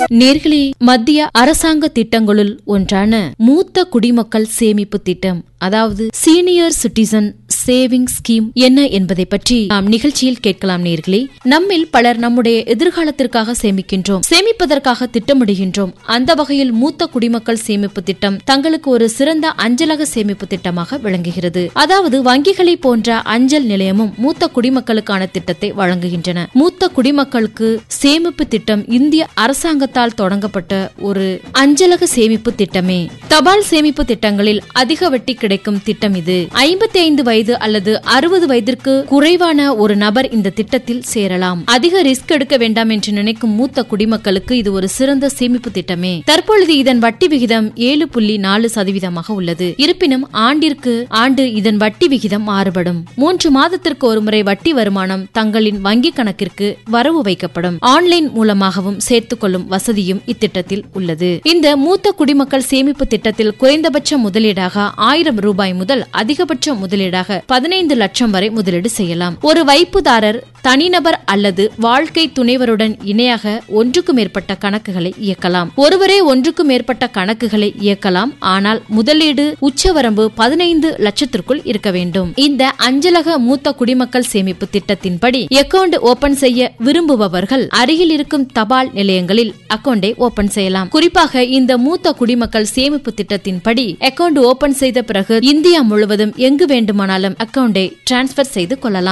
நேர்களே மத்திய அரசாங்க திட்டங்களுள் ஒன்றான மூத்த குடிமக்கள் சேமிப்பு திட்டம் அதாவது சீனியர் சிட்டிசன் சேவிங் ஸ்கீம் என்ன என்பதை பற்றி நாம் நிகழ்ச்சியில் கேட்கலாம் நேர்களே நம்மில் பலர் நம்முடைய எதிர்காலத்திற்காக சேமிக்கின்றோம் சேமிப்பதற்காக திட்டமிடுகின்றோம் அந்த வகையில் மூத்த குடிமக்கள் சேமிப்பு திட்டம் தங்களுக்கு ஒரு சிறந்த அஞ்சலக சேமிப்பு திட்டமாக விளங்குகிறது அதாவது வங்கிகளை போன்ற அஞ்சல் நிலையமும் மூத்த குடிமக்களுக்கான திட்டத்தை வழங்குகின்றன மூத்த குடிமக்களுக்கு சேமிப்பு திட்டம் இந்திய அரசாங்கத்தால் தொடங்கப்பட்ட ஒரு அஞ்சலக சேமிப்பு திட்டமே தபால் சேமிப்பு திட்டங்களில் அதிக வட்டி கிடைக்கும் திட்டம் இது ஐம்பத்தி ஐந்து வயது அல்லது அறுபது வயதிற்கு குறைவான ஒரு நபர் இந்த திட்டத்தில் சேரலாம் அதிக ரிஸ்க் எடுக்க வேண்டாம் என்று நினைக்கும் மூத்த குடிமக்களுக்கு இது ஒரு சிறந்த சேமிப்பு திட்டமே தற்பொழுது இதன் வட்டி விகிதம் ஏழு புள்ளி நாலு சதவீதமாக உள்ளது இருப்பினும் ஆண்டிற்கு ஆண்டு இதன் வட்டி விகிதம் மாறுபடும் மூன்று மாதத்திற்கு ஒருமுறை வட்டி வருமானம் தங்களின் வங்கி கணக்கிற்கு வரவு வைக்கப்படும் ஆன்லைன் மூலமாகவும் சேர்த்துக் கொள்ளும் வசதியும் இத்திட்டத்தில் உள்ளது இந்த மூத்த குடிமக்கள் சேமிப்பு திட்டத்தில் குறைந்தபட்ச முதலீடாக ஆயிரம் ரூபாய் முதல் அதிகபட்ச முதலீடாக பதினைந்து லட்சம் வரை முதலீடு செய்யலாம் ஒரு வைப்புதாரர் தனிநபர் அல்லது வாழ்க்கை துணைவருடன் இணையாக ஒன்றுக்கு மேற்பட்ட கணக்குகளை இயக்கலாம் ஒருவரே ஒன்றுக்கு மேற்பட்ட கணக்குகளை இயக்கலாம் ஆனால் முதலீடு உச்சவரம்பு பதினைந்து லட்சத்திற்குள் இருக்க வேண்டும் இந்த அஞ்சலக மூத்த குடிமக்கள் சேமிப்பு திட்டத்தின்படி அக்கவுண்ட் ஓபன் செய்ய விரும்புபவர்கள் அருகில் இருக்கும் தபால் நிலையங்களில் அக்கவுண்டை ஓபன் செய்யலாம் குறிப்பாக இந்த மூத்த குடிமக்கள் சேமிப்பு திட்டத்தின்படி அக்கவுண்ட் ஓபன் செய்த பிறகு இந்தியா முழுவதும் எங்கு வேண்டுமானாலும் அக்கவுண்டை டிரான்ஸ்பர் செய்து கொள்ளலாம்